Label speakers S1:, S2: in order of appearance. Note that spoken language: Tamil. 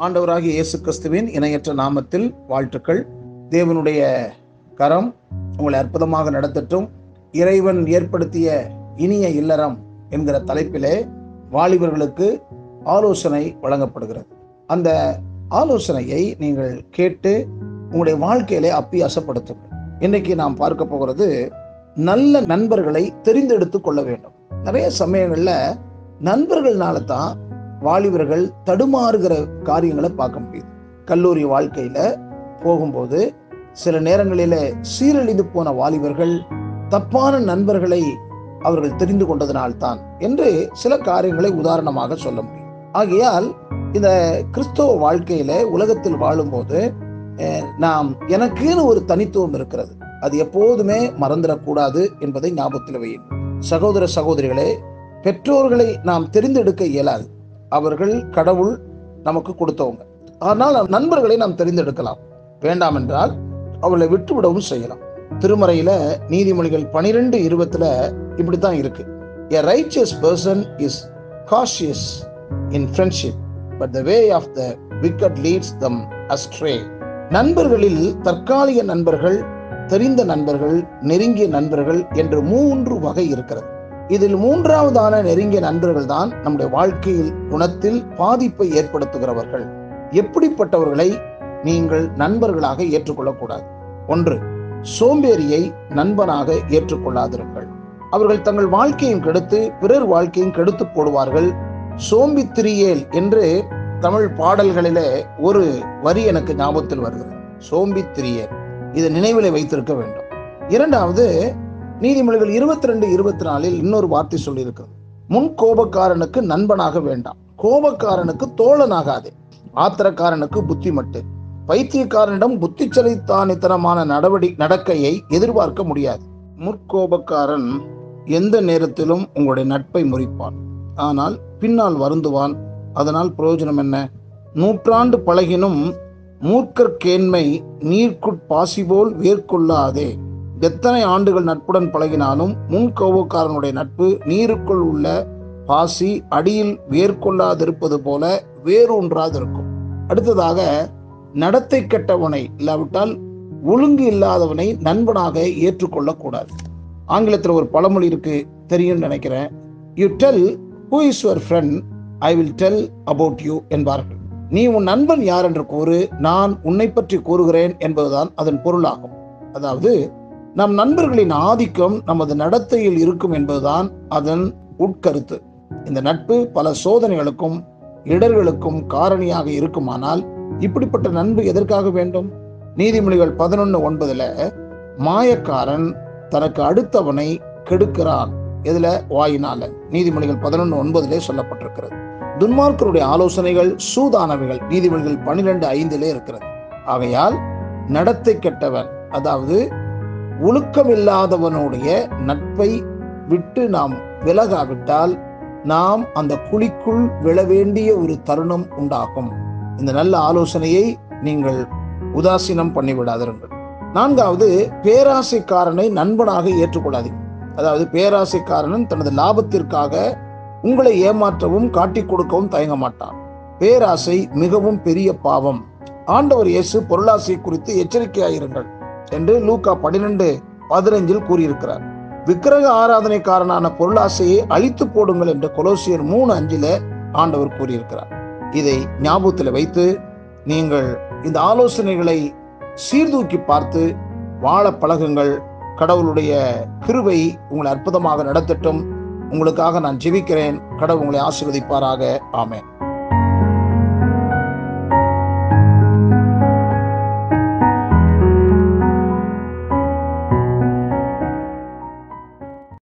S1: ஆண்டவராகிய இயேசு கிறிஸ்துவின் இணையற்ற நாமத்தில் வாழ்த்துக்கள் தேவனுடைய கரம் உங்களை அற்புதமாக நடத்தட்டும் இறைவன் ஏற்படுத்திய இனிய இல்லறம் என்கிற தலைப்பிலே வாலிபர்களுக்கு ஆலோசனை வழங்கப்படுகிறது அந்த ஆலோசனையை நீங்கள் கேட்டு உங்களுடைய வாழ்க்கையிலே அப்பியாசப்படுத்துங்கள் இன்னைக்கு நாம் பார்க்க போகிறது நல்ல நண்பர்களை தெரிந்தெடுத்து கொள்ள வேண்டும் நிறைய சமயங்கள்ல நண்பர்கள்னால தான் வாலிபர்கள் தடுமாறுகிற காரியங்களை பார்க்க முடியுது கல்லூரி வாழ்க்கையில போகும்போது சில நேரங்களில சீரழிந்து போன வாலிபர்கள் தப்பான நண்பர்களை அவர்கள் தெரிந்து கொண்டதனால்தான் என்று சில காரியங்களை உதாரணமாக சொல்ல முடியும் ஆகையால் இந்த கிறிஸ்தவ வாழ்க்கையில உலகத்தில் வாழும்போது அஹ், நாம் எனக்குன்னு ஒரு தனித்துவம் இருக்கிறது அது எப்போதுமே மறந்துடக்கூடாது என்பதை ஞாபகத்தில் வையுங்கள் சகோதர சகோதரிகளே பெற்றோர்களை நாம் தெரிந்தெடுக்க இயலாது அவர்கள் கடவுள் நமக்கு கொடுத்தவங்க ஆனால் நண்பர்களை நாம் தெரிந்தெடுக்கலாம் வேண்டாம் என்றால் அவளை விட்டுவிடவும் செய்யலாம் திருமறையில நீதிமொழிகள் பனிரெண்டு இருபத்துல இப்படித்தான் இருக்கு a righteous person is cautious in friendship but the way of the wicked leads them astray நண்பர்களில் தற்காலிக நண்பர்கள் தெரிந்த நண்பர்கள் நெருங்கிய நண்பர்கள் என்று மூன்று வகை இருக்கிறது இதில் மூன்றாவதான நெருங்கிய நண்பர்கள் தான் நம்முடைய வாழ்க்கையில் குணத்தில் பாதிப்பை ஏற்படுத்துகிறவர்கள் எப்படிப்பட்டவர்களை நீங்கள் நண்பர்களாக ஏற்றுக்கொள்ளக்கூடாது ஒன்று சோம்பேறியை நண்பனாக ஏற்றுக்கொள்ளாதிருங்கள் அவர்கள் தங்கள் வாழ்க்கையும் கெடுத்து பிறர் வாழ்க்கையும் கெடுத்து போடுவார்கள் சோம்பித்திரியேல் என்று தமிழ் பாடல்களிலே ஒரு வரி எனக்கு ஞாபகத்தில் வருகிறது சோம்பித்திரியேல் இதை நினைவில் வைத்திருக்க வேண்டும் இரண்டாவது நீதிமொழிகள் இருபத்தி ரெண்டு இருபத்தி நாலில் இன்னொரு வார்த்தை சொல்லியிருக்கிறது முன் கோபக்காரனுக்கு நண்பனாக வேண்டாம் கோபக்காரனுக்கு தோழனாகாதே ஆத்திரக்காரனுக்கு புத்தி மட்டு பைத்தியக்காரனிடம் புத்திச்சலித்தானித்தனமான நடவடி நடக்கையை எதிர்பார்க்க முடியாது முற்கோபக்காரன் எந்த நேரத்திலும் உங்களுடைய நட்பை முறிப்பான் ஆனால் பின்னால் வருந்துவான் அதனால் பிரயோஜனம் என்ன நூற்றாண்டு பழகினும் மூர்க்கற்கேண்மை நீர்க்குட் பாசி போல் வேர்க்கொள்ளாதே எத்தனை ஆண்டுகள் நட்புடன் பழகினாலும் முன் கோபக்காரனுடைய நட்பு நீருக்குள் உள்ள பாசி அடியில் வேர்க்கொள்ளாதிருப்பது போல வேரூன்றாதிருக்கும் அடுத்ததாக நடத்தை கெட்டவனை இல்லாவிட்டால் ஒழுங்கு இல்லாதவனை நண்பனாக ஏற்றுக்கொள்ளக்கூடாது ஆங்கிலத்தில் ஒரு பழமொழி இருக்கு தெரியும்னு நினைக்கிறேன் you tell who is your friend I will tell about you என்பார்கள் நீ உன் நண்பன் யார் என்று கூறு நான் உன்னை பற்றி கூறுகிறேன் என்பதுதான் அதன் பொருளாகும் அதாவது நம் நண்பர்களின் ஆதிக்கம் நமது நடத்தையில் இருக்கும் என்பதுதான் அதன் உட்கருத்து இந்த நட்பு பல சோதனைகளுக்கும் இடர்களுக்கும் காரணியாக இருக்குமானால் இப்படிப்பட்ட நண்பு எதற்காக வேண்டும் நீதிமொழிகள் பதினொன்னு ஒன்பதுல மாயக்காரன் தனக்கு அடுத்தவனை கெடுக்கிறான் எதுல வாயினால நீதிமொழிகள் பதினொன்னு ஒன்பதிலே சொல்லப்பட்டிருக்கிறது துன்மார்க்கருடைய ஆலோசனைகள் சூதானவைகள் நீதிமொழிகள் பனிரெண்டு ஐந்திலே இருக்கிறது ஆகையால் நடத்தை கெட்டவன் அதாவது ஒழுக்கமில்லாதவனுடைய நட்பை விட்டு நாம் விலகாவிட்டால் நாம் அந்த குழிக்குள் விழ வேண்டிய ஒரு தருணம் உண்டாகும் இந்த நல்ல ஆலோசனையை நீங்கள் உதாசீனம் பண்ணிவிடாதிருங்கள் நான்காவது பேராசைக்காரனை நண்பனாக ஏற்றுக்கொள்ளாதீங்க அதாவது பேராசைக்காரன் தனது லாபத்திற்காக உங்களை ஏமாற்றவும் காட்டிக் கொடுக்கவும் தயங்க மாட்டான் பேராசை மிகவும் பெரிய பாவம் ஆண்டவர் இயேசு பொருளாசை குறித்து எச்சரிக்கையாயிருங்கள் என்று லூக்கா பன்னிரெண்டு பதினைஞ்சில் கூறியிருக்கிறார் விக்கிரக ஆராதனைக்காரனான பொருளாசையை அழித்து போடுங்கள் என்று கொலோசியர் மூணு அஞ்சில ஆண்டவர் கூறியிருக்கிறார் இதை ஞாபகத்தில் வைத்து நீங்கள் இந்த ஆலோசனைகளை சீர்தூக்கி பார்த்து வாழ பழகுங்கள் கடவுளுடைய கிருபை உங்களை அற்புதமாக நடத்தட்டும் உங்களுக்காக நான் ஜெபிக்கிறேன் கடவுள் உங்களை ஆசீர்வதிப்பாராக ஆமென்